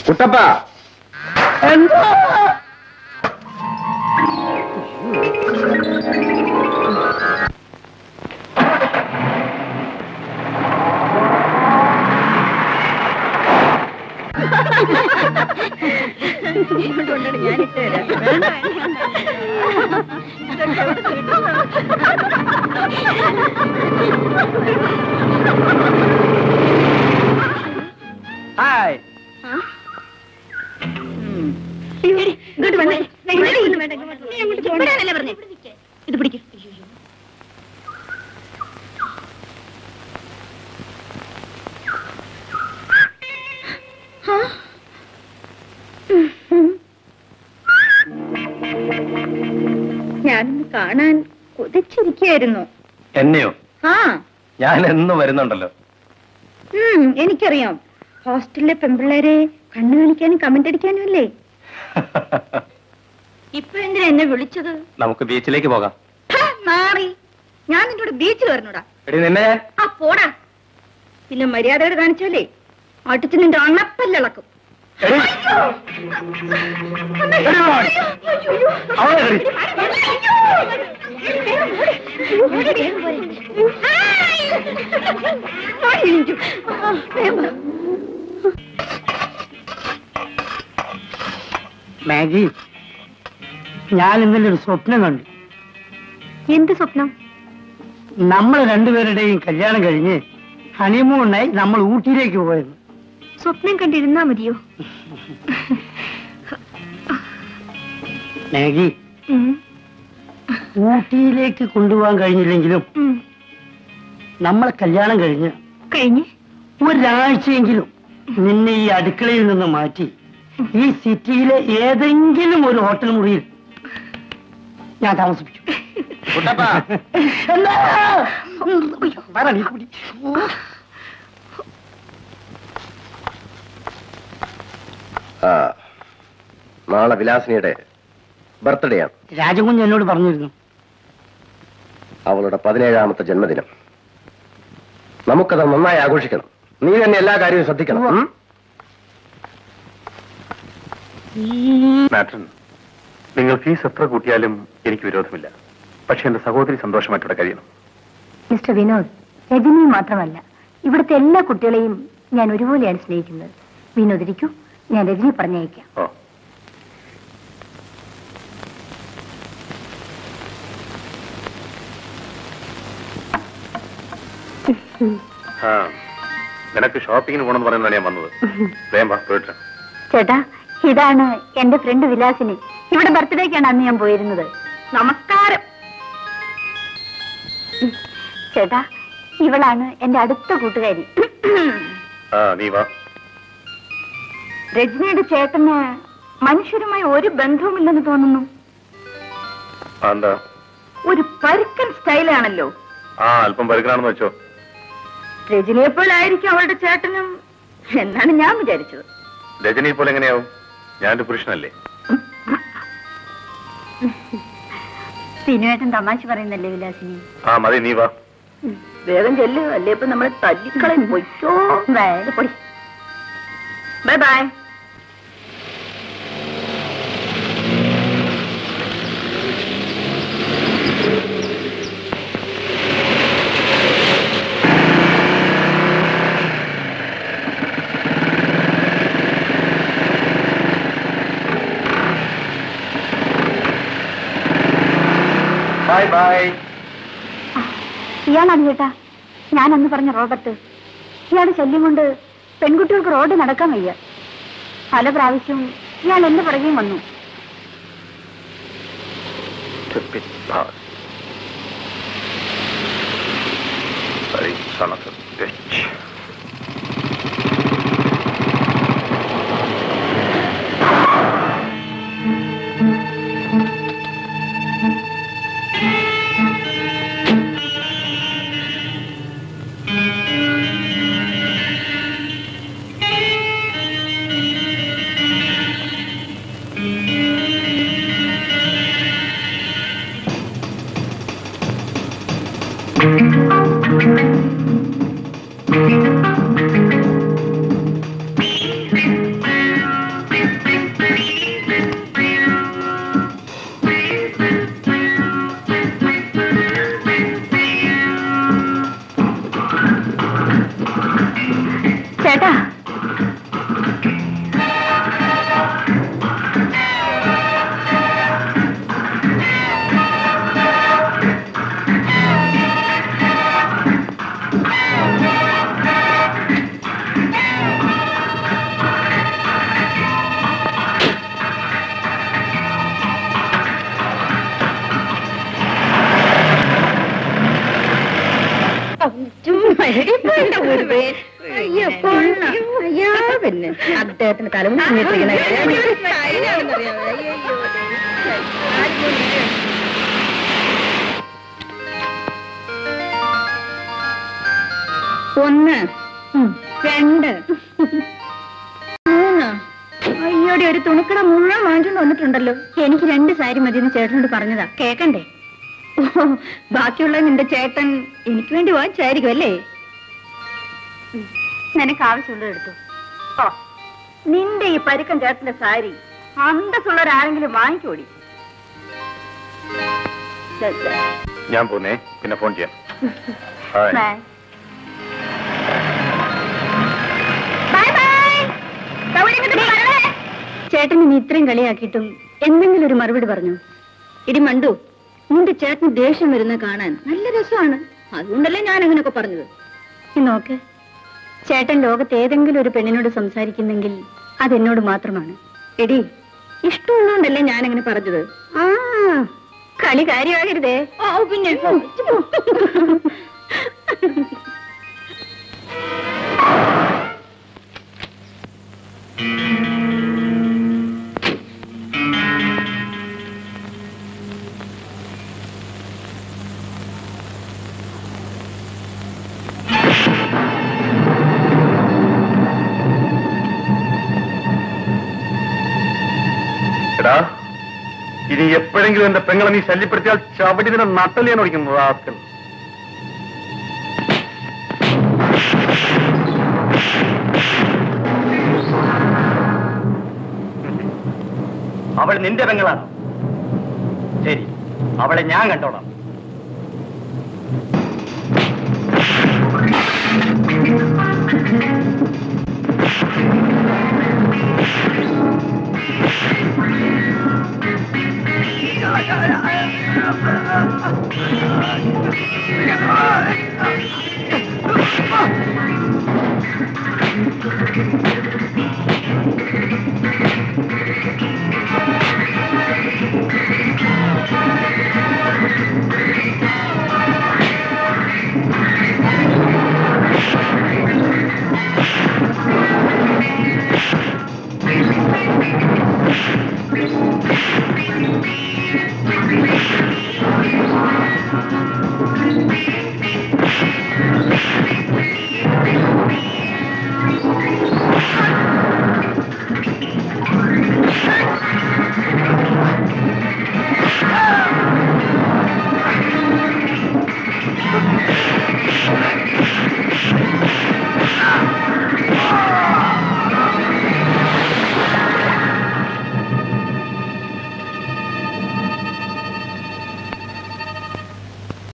കുട്ടപ്പ എന്താ ഹായ് ഇങ്ങോട്ട് വന്നേ ഇവിടെയാണല്ലേ പറഞ്ഞേ ഇത് പിടിക്കും ഞാനൊന്ന് കാണാൻ കൊതിച്ചിരിക്കുകയായിരുന്നു എന്നെയോ ആ ഞാൻ എന്ന് വരുന്നുണ്ടല്ലോ ഉം, എനിക്കറിയാം ഹോസ്റ്റലിലെ പെമ്പിള്ളേരെ കണ്ണു കാണിക്കാനും കമന്റ് അടിക്കാനും അല്ലേ ഇപ്പൊ എന്തിനാ എന്നെ വിളിച്ചത് നമുക്ക് ബീച്ചിലേക്ക് പോകാം ഹ, മാറി ഞാൻ നിന്റെ കൂടെ ബീച്ചിൽ വരണോടാ എടി നിന്നെ ഞാൻ ആ പോടാ പിന്നെ മര്യാദയോട് കാണിച്ചാലേ അടിച്ച് നിന്റെ അണപ്പല്ലിളക്കും എടി, എടി വാടി. അവളെ എടി. മാഗി ഞാൻ ഇന്നലെ ഒരു സ്വപ്നം കണ്ടു എന്ത് സ്വപ്നം നമ്മൾ രണ്ടുപേരുടെയും കല്യാണം കഴിഞ്ഞ് ഹണിമൂണിനായി നമ്മൾ ഊട്ടിയിലേക്ക് പോയത് സ്വപ്നം കണ്ടിരുന്നാ മതിയോ മാഗി ഉം, ഊട്ടിയിലേക്ക് കൊണ്ടുപോകാൻ കഴിഞ്ഞില്ലെങ്കിലും ഉം. നമ്മളെ കല്യാണം കഴിഞ്ഞ് കഴിഞ്ഞ് ഒരാഴ്ചയെങ്കിലും നിന്നെ ഈ അടുക്കളയിൽ നിന്ന് മാറ്റി ഈ സിറ്റിയിലെ ഏതെങ്കിലും ഒരു ഹോട്ടൽ മുറിയിൽ ഞാൻ താമസിപ്പിക്കും കുട്ടപ്പ എന്നാ? വരാ, നീ കൂടി. ആ നാളെ വിലാസിനിയുടെ ബർത്ത്ഡേ ആണ് രാജകുഞ്ഞ് എന്നോട് പറഞ്ഞിരുന്നു അവളുടെ പതിനേഴാമത്തെ ജന്മദിനം നമുക്കത് നന്നായി ആഘോഷിക്കണം നീ തന്നെ എല്ലാ കാര്യവും ശ്രദ്ധിക്കണം ഉം? മാട്രൻ നിങ്ങൾ ഫീസ് എത്ര കൂട്ടിയാലും എനിക്ക് വിരോധമില്ല പക്ഷെ എന്റെ സഹോദരി സന്തോഷമായിട്ടിവിടെ കഴിയണം മിസ്റ്റർ വിനോദ് രജനി മാത്രമല്ല ഇവിടുത്തെ എല്ലാ കുട്ടികളെയും ഞാൻ ഒരുപോലെയാണ് സ്നേഹിക്കുന്നത് വിനോദ് ഇരിക്കൂ ഞാൻ രജനി പറഞ്ഞയക്കാം ഓ ആ നിനക്ക് ഷോപ്പിങ്ങിന് പോകണമെന്ന് പറയുന്നതാണ് ഞാൻ വന്നത് വേഗം വാ പോയിട്ട് ചേട്ടാ ഇതാണ് എന്റെ ഫ്രണ്ട് വിലാസിനി ഇവിടെ ബർത്ത്ഡേക്കാണ് അന്ന് ഞാൻ പോയിരുന്നത് നമസ്കാരം ചേട്ടാ ഇവളാണ് എന്റെ അടുത്ത കൂട്ടുകാരി ആ നീ വാ രജനിയുടെ ചേട്ടന് മനുഷ്യരുമായി ഒരു ബന്ധവുമില്ലെന്ന് തോന്നുന്നു ആ, എന്താ ഒരു പരുക്കൻ സ്റ്റൈലാണല്ലോ ആ അല്പം പരുക്കനാണെന്ന് വെച്ചോ രജനിയെ പോലായിരിക്കും അവളുടെ ചേട്ടനും എന്നാണ് ഞാൻ വിചാരിച്ചത് രജനി പോലെ എങ്ങനെയാവും ഞാനൊരു പുരുഷനല്ലേ സിനുവേട്ടൻ തമാശ പറയുന്നല്ലേ വിലാസിനി ആ മതി നീ വാ വേഗം ചെല്ലു അല്ലേ ഇപ്പൊ നമ്മളെ തല്ലിക്കളയും പൊയ്ക്കോ ബൈ. പൊടി ബൈ ബൈ ബൈ ബൈ ഇയാളാണ് ചേട്ടാ ഞാൻ അന്ന് പറഞ്ഞ റോബർട്ട് ഇയാളുടെ ശല്യം കൊണ്ട് പെൺകുട്ടികൾക്ക് റോഡ് നടക്കാൻ വയ്യ പല പ്രാവശ്യവും ഇയാൾ എന്റെ പുറകെയും വന്നു Stupid bastard. Sorry, son of a bitch. അയ്യോ കൊള്ളാം. അയ്യോ പിന്നെ അദ്ദേഹത്തിന് തലമുടി സമയത്തിരിക്കണ ഒന്ന് രണ്ട് മൂന്ന് അയ്യോടെ ഒരു തുണിക്കട മുഴുവൻ വാങ്ങിച്ചുകൊണ്ട് വന്നിട്ടുണ്ടല്ലോ എനിക്ക് രണ്ട് സാരി മതിയെന്ന് ചേട്ടനോട് പറഞ്ഞതാ കേക്കണ്ടേ ഓ, ബാക്കിയുള്ള നിന്റെ ചേട്ടൻ എനിക്ക് വേണ്ടി വാങ്ങിച്ചായിരിക്കും അല്ലേ നിനക്ക് ആവശ്യമുള്ളത് എടുത്തു ഓ, നിന്റെ ഈ പരുക്കൻ ചേട്ടന്റെ സാരി അന്തസ്സുള്ളവരാരെങ്കിലും വാങ്ങിക്കോടി ഞാൻ പോന്നേ പിന്നെ ഫോൺ ചെയ്യാം ഹായ് ബൈ ചേട്ടൻ ഇനി ഇത്രയും കളിയാക്കിയിട്ടും എന്തെങ്കിലും ഒരു മറുപടി പറഞ്ഞു ഇടി മണ്ടു നിന്റെ ചേട്ടന് ദേഷ്യം വരുന്ന കാണാൻ നല്ല രസമാണ് അതുകൊണ്ടല്ലേ ഞാൻ അങ്ങനെയൊക്കെ പറഞ്ഞത് നീ നോക്ക് ചേട്ടൻ ലോകത്ത് ഏതെങ്കിലും ഒരു പെണ്ണിനോട് സംസാരിക്കുന്നെങ്കിൽ അതെന്നോട് മാത്രമാണ് എടി ഇഷ്ടമുള്ളതുകൊണ്ടല്ലേ ഞാൻ അങ്ങനെ പറഞ്ഞത് ആ കളി കാര്യമാകരുതേ ഓ പിന്നെ എടാ ഇനി എപ്പോഴെങ്കിലും എന്റെ പെങ്ങളെ നീ ശല്യപ്പെടുത്തിയാൽ ചവിടി നിന്നെ നട്ടലിയാൻ ഓടിക്കുന്നു റാസ്കൽ അവൾ നിന്റെ പെങ്ങളാണ് ശരി അവളെ ഞാൻ കണ്ടോളാം